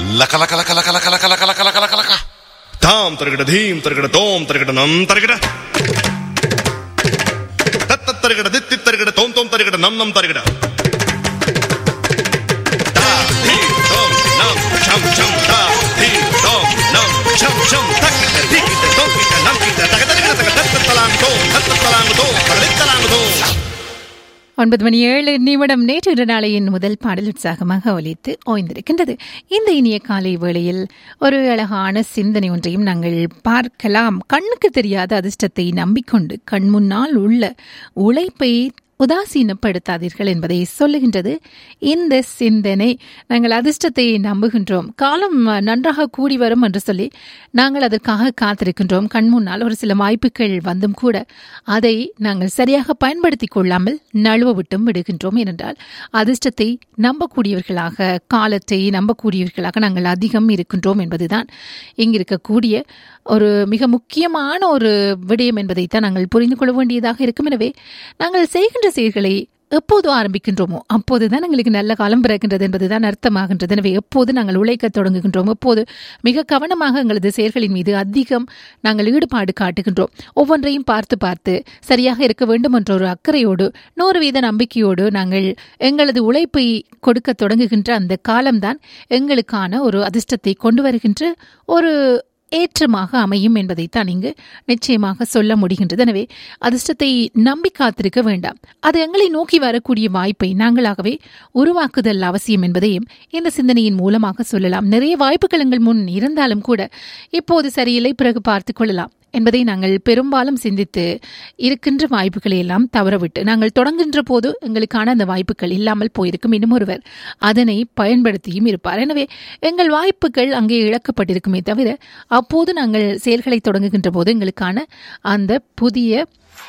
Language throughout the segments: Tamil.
லக லக லக லக லக லக லக லக லக லக லக தாம் தருகிட தீம் தருகிட தோம் தருகிட நம் தருகிட தத்த தருகிட தித்தி தருகிட தோம் தோம் தருகிட நம் நம் தருகிட தா, தீம், தோம், நம், சம், சம், தா, தீம், தோம், நம், சம், சம், தக்கிட்ட, தீக்கிட்ட, தோக்கிட்ட, நம்கிட்ட, தக, தருகிட, தக, தத்த, தலாங்கு, தோம், தத்த, தலாங்கு, தோம், தகதித், தலாங்கு, தோம். ஒன்பது மணி ஏழு நிமிடம் நேற்று நாளையின் முதல் பாடல் உற்சாகமாக ஒலித்து ஓய்ந்திருக்கின்றது இந்த இனிய காலை வேளையில் ஒரு அழகான சிந்தனை ஒன்றையும் நாங்கள் பார்க்கலாம் கண்ணுக்கு தெரியாத அதிர்ஷ்டத்தை நம்பிக்கொண்டு கண் முன்னால் உள்ள உழைப்பை உதாசீனப்படுத்தாதீர்கள் என்பதை சொல்லுகின்றது இந்த சிந்தனை நாங்கள் அதிர்ஷ்டத்தை நம்புகின்றோம் காலம் நன்றாக கூடி வரும் என்று சொல்லி நாங்கள் அதற்காக காத்திருக்கின்றோம் கண் முன்னால் ஒரு சில வாய்ப்புகள் வந்தும் கூட அதை நாங்கள் சரியாக பயன்படுத்திக் கொள்ளாமல் நழுவ விட்டும் விடுகின்றோம் ஏனென்றால் அதிர்ஷ்டத்தை நம்பக்கூடியவர்களாக காலத்தை நம்பக்கூடியவர்களாக நாங்கள் அதிகம் இருக்கின்றோம் என்பதுதான் இங்கு இருக்கக்கூடிய ஒரு மிக முக்கியமான ஒரு விடயம் என்பதைத்தான் நாங்கள் புரிந்து கொள்ள வேண்டியதாக இருக்கும் எனவே நாங்கள் செய்கின்ற செயல்களை எப்போது ஆரம்பிக்கின்றோமோ அப்போதுதான் எங்களுக்கு நல்ல காலம் பிறக்கின்றது என்பதுதான் அர்த்தமாகின்றது எனவே எப்போது நாங்கள் உழைக்க தொடங்குகின்றோம் எப்போது மிக கவனமாக எங்களது செயல்களின் மீது அதிகம் நாங்கள் ஈடுபாடு காட்டுகின்றோம் ஒவ்வொன்றையும் பார்த்து பார்த்து சரியாக இருக்க வேண்டும் என்ற ஒரு அக்கறையோடு நூறு வீத நம்பிக்கையோடு நாங்கள் எங்களது உழைப்பை கொடுக்க தொடங்குகின்ற அந்த காலம்தான் எங்களுக்கான ஒரு அதிர்ஷ்டத்தை கொண்டு வருகின்ற ஒரு ஏற்றமாக அமையும் என்பதைத்தான் இங்கு நிச்சயமாக சொல்ல முடிகின்றது எனவே அதிர்ஷ்டத்தை நம்பி காத்திருக்க வேண்டாம் அது எங்களை நோக்கி வரக்கூடிய வாய்ப்பை நாங்களாகவே உருவாக்குதல் அவசியம் என்பதையும் இந்த சிந்தனையின் மூலமாக சொல்லலாம் நிறைய வாய்ப்புகள் எங்கள் முன் இருந்தாலும் கூட இப்போது சரியில்லை பிறகு பார்த்துக் கொள்ளலாம் என்பதை நாங்கள் பெரும்பாலும் சிந்தித்து இருக்கின்ற வாய்ப்புகளை எல்லாம் தவறவிட்டு நாங்கள் தொடங்குகின்ற போது எங்களுக்கான அந்த வாய்ப்புகள் இல்லாமல் போயிருக்கும் இன்னும் ஒருவர் அதனை பயன்படுத்தியும் இருப்பார் எனவே எங்கள் வாய்ப்புகள் அங்கே இழக்கப்பட்டிருக்குமே தவிர அப்போது நாங்கள் செயல்களை தொடங்குகின்ற போது எங்களுக்கான அந்த புதிய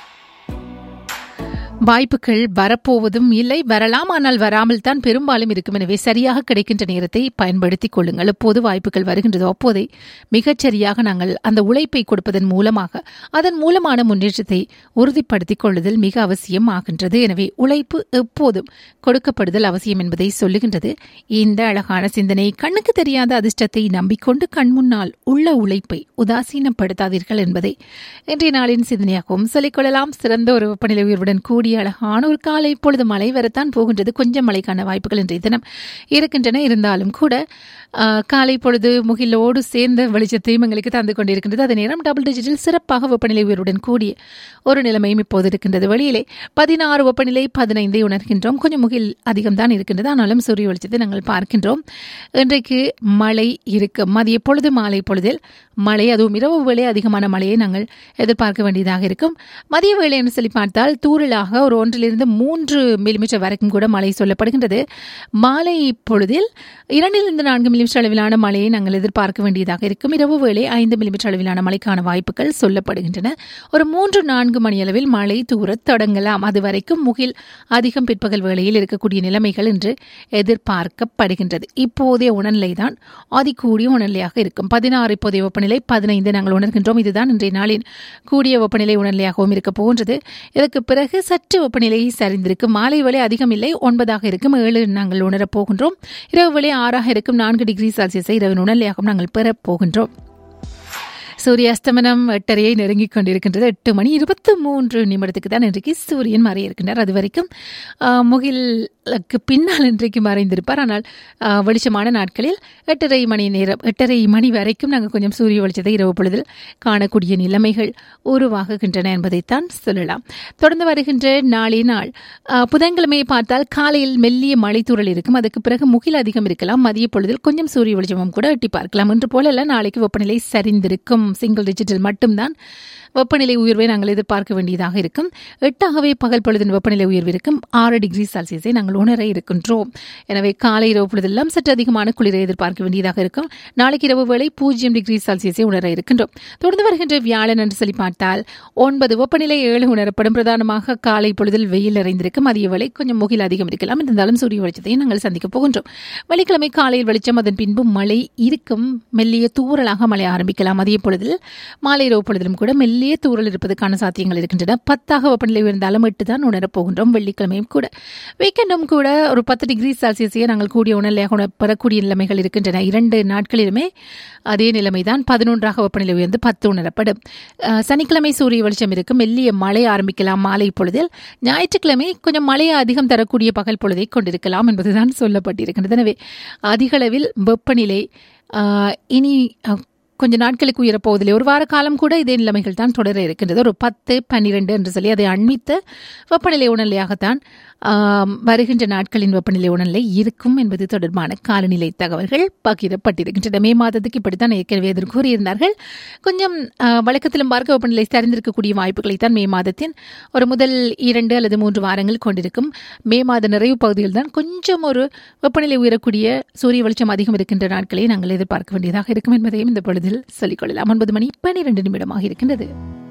வாய்ப்புகள் வரப்போவதும் இல்லை வரலாம் ஆனால் வராமல் தான் பெரும்பாலும் இருக்கும் எனவே சரியாக கிடைக்கின்ற நேரத்தை பயன்படுத்திக் கொள்ளுங்கள் எப்போது வாய்ப்புகள் வருகின்றதோ அப்போதை மிகச்சரியாக நாங்கள் அந்த உழைப்பை கொடுப்பதன் மூலமாக அதன் மூலமான முன்னேற்றத்தை உறுதிப்படுத்திக் கொள்ளுதல் மிக அவசியம் ஆகின்றது எனவே உழைப்பு எப்போதும் கொடுக்கப்படுதல் அவசியம் என்பதை சொல்லுகின்றது இந்த அழகான சிந்தனை கண்ணுக்கு தெரியாத அதிர்ஷ்டத்தை நம்பிக்கொண்டு கண்முன்னால் உள்ள உழைப்பை உதாசீனப்படுத்தாதீர்கள் என்பதை இன்றைய நாளின் சிந்தனையாகவும் சொல்லிக்கொள்ளலாம் சிறந்த ஒரு வெப்பநிலை உயர்வுடன் கூடிய அழகான ஒரு காலை இப்பொழுது மழை வரத்தான் போகின்றது கொஞ்சம் மழைக்கான வாய்ப்புகள் இன்றைய தினம் இருக்கின்றன இருந்தாலும் கூட ஆஹ், காலை பொழுது முகிலோடு சேர்ந்த வெளிச்சத்தையும் எங்களுக்கு தந்து கொண்டிருக்கின்றது அதே நேரம் டபுள் டிஜிட்டில் சிறப்பாக வெப்பநிலை உயர்வுடன் கூடிய ஒரு நிலைமையும் இப்போது இருக்கின்றது வெளியிலே பதினாறு வெப்பநிலை பதினைந்தை உணர்கின்றோம் கொஞ்சம் முகில் அதிகம்தான் இருக்கின்றது ஆனாலும் சூரிய வெளிச்சத்தை நாங்கள் பார்க்கின்றோம் இன்றைக்கு மழை இருக்கு மதிய பொழுது மாலை பொழுதில் மழை அதுவும் இரவு வேளை அதிகமான மழையை நாங்கள் எதிர்பார்க்க வேண்டியதாக இருக்கும் மதிய வேளை என்று சொல்லி பார்த்தால் தூரலாக ஒரு ஒன்றிலிருந்து மூன்று மில்லிமீட்டர் வரைக்கும் கூட மழை சொல்லப்படுகின்றது மாலை பொழுதில் இரண்டிலிருந்து நான்கு மில்லிமீட்டர் அளவிலான மழையை நாங்கள் எதிர்பார்க்க வேண்டியதாக இருக்கும் இரவு வேளை ஐந்து மில்லிமீட்டர் அளவிலான மழைக்கான வாய்ப்புகள் சொல்லப்படுகின்றன ஒரு மூன்று நான்கு மணி அளவில் மழை தூரத் தொடங்கலாம் அது வரைக்கும் முகில் அதிகம் பிற்பகல் வேளையில் இருக்கக்கூடிய நிலைமைகள் என்று எதிர்பார்க்கப்படுகின்றது இப்போதைய உணர்நிலை தான் அதிகூடிய உணர்நிலையாக இருக்கும் பதினாறு இப்போதைய வெப்பநிலை பதினைந்து நாங்கள் உணர்கின்றோம் இதுதான் இன்றைய நாளின் கூடிய வெப்பநிலை உணர்நிலையாகவும் இருக்க போகின்றது இதற்கு பிறகு சற்று வெப்பநிலை சரிந்திருக்கும் மாலை வேளை அதிகம் இல்லை ஒன்பதாக இருக்கும் ஏழு நாங்கள் உணரப் போகின்றோம் இரவு வேளை ஆறாக இருக்கும் நான்கு டிகிரி செல்சியஸை இரவு உணர்நிலையாகவும் நாங்கள் பெறப் போகின்றோம் சூரிய அஸ்தமனம் எட்டரையை நெருங்கிக் கொண்டிருக்கின்றது எட்டு மணி இருபத்தி மூன்று நிமிடத்துக்கு தான் இன்றைக்கு சூரியன் மறைய இருக்கின்றார் அது வரைக்கும் ஆஹ், முகிலுக்கு பின்னால் இன்றைக்கு மறைந்திருப்பார் ஆனால் ஆஹ், வெளிச்சமான நாட்களில் எட்டரை மணி நேரம் எட்டரை மணி வரைக்கும் நாங்கள் கொஞ்சம் சூரிய வெளிச்சத்தை இரவு பொழுதில் காணக்கூடிய நிலைமைகள் உருவாகுகின்றன என்பதைத்தான் சொல்லலாம் தொடர்ந்து வருகின்ற நாளே நாள் ஆஹ், புதன்கிழமையை பார்த்தால் காலையில் மெல்லிய மழைத்தூறல் இருக்கும் அதுக்கு பிறகு முகில் அதிகம் இருக்கலாம் மதிய பொழுதில் கொஞ்சம் சூரிய வெளிச்சமும் கூட எட்டி பார்க்கலாம் என்று போல நாளைக்கு வெப்பநிலை சரிந்திருக்கும் சிங்கிள் டிஜிட்டில் மட்டும்தான் வெப்பநிலை உயர்வை நாங்கள் எதிர்பார்க்க வேண்டியதாக இருக்கும் எட்டாகவே பகல் பொழுதின் வெப்பநிலை உயர்வு இருக்கும் ஆறு டிகிரி செல்சியஸை நாங்கள் உணர இருக்கின்றோம் எனவே காலை இரவு பொழுதெல்லாம் சற்று அதிகமான குளிரை எதிர்பார்க்க வேண்டியதாக இருக்கும் நாளைக்கு இரவு வேளை பூஜ்ஜியம் டிகிரி செல்சியஸை உணர இருக்கின்றோம் தொடர்ந்து வருகின்ற வியாழன் என்று சொல்லி பார்த்தால் ஒன்பது வெப்பநிலை ஏழு உணரப்படும் பிரதானமாக காலை பொழுதில் வெயில் நிறைந்திருக்கும் மதிய வேளை கொஞ்சம் முகில் அதிகம் இருக்கலாம் இருந்தாலும் சூரிய வெளிச்சத்தை நாங்கள் சந்திக்க போகின்றோம் வெள்ளிக்கிழமை காலையில் வெளிச்சம் அதன் பின்பு மழை இருக்கும் மெல்லிய தூறலாக மழை ஆரம்பிக்கலாம் மதிய பொழுதில் பொழுதில் மாலை இரவு பொழுதிலும் கூட மெல்லிய தூறல் இருப்பதற்கான சாத்தியங்கள் இருக்கின்றன பத்தாக வெப்பநிலை உயர்ந்தாலும் எட்டு தான் உணரப் போகின்றோம் வெள்ளிக்கிழமையும் கூட வீக்கெண்டும் கூட ஒரு பத்து டிகிரி செல்சியஸையே நாங்கள் கூடிய உணர்நிலையாக உண- பெறக்கூடிய நிலைமைகள் இருக்கின்றன இரண்டு நாட்களிலுமே அதே நிலைமைதான் பதினொன்றாக வெப்பநிலை உயர்ந்து பத்து உணரப்படும் அஹ், சனிக்கிழமை சூரிய வெளிச்சம் இருக்கும் மெல்லிய மழை ஆரம்பிக்கலாம் மாலை பொழுதில் ஞாயிற்றுக்கிழமை கொஞ்சம் மழையை அதிகம் தரக்கூடிய பகல் பொழுதை கொண்டிருக்கலாம் என்பதுதான் சொல்லப்பட்டிருக்கின்றது எனவே அதிகளவில் வெப்பநிலை அஹ், இனி அஹ், கொஞ்ச நாட்களுக்கு உயரப்போவதில்லை ஒரு வார காலம் கூட இதே நிலைமைகள் தான் தொடர இருக்கின்றது ஒரு பத்து பன்னிரெண்டு என்று சொல்லி அதை அண்மித்த வெப்பநிலை உணர்நிலையாகத்தான் ஆம், வருகின்ற நாட்களின் வெப்பநிலை உணர்நிலை இருக்கும் என்பது தொடர்பான காலநிலை தகவல்கள் பகிரப்பட்டிருக்கின்றன மே மாதத்துக்கு இப்படித்தான் ஏற்கனவே எதிர் கூறியிருந்தார்கள் கொஞ்சம் ஆ, வழக்கத்திலும் பார்க்க வெப்பநிலை சரிந்திருக்கக்கூடிய வாய்ப்புகளை தான் மே மாதத்தின் ஒரு முதல் இரண்டு அல்லது மூன்று வாரங்கள் கொண்டிருக்கும் மே மாத நிறைவு பகுதியில் தான் கொஞ்சம் ஒரு வெப்பநிலை உயரக்கூடிய சூரிய வெளிச்சம் அதிகம் இருக்கின்ற நாட்களை நாங்கள் எதிர்பார்க்க வேண்டியதாக இருக்கும் என்பதையும் இந்த பொழுதில் சொல்லிக்கொள்ளலாம் ஒன்பது மணி பன்னிரண்டு நிமிடமாக இருக்கின்றது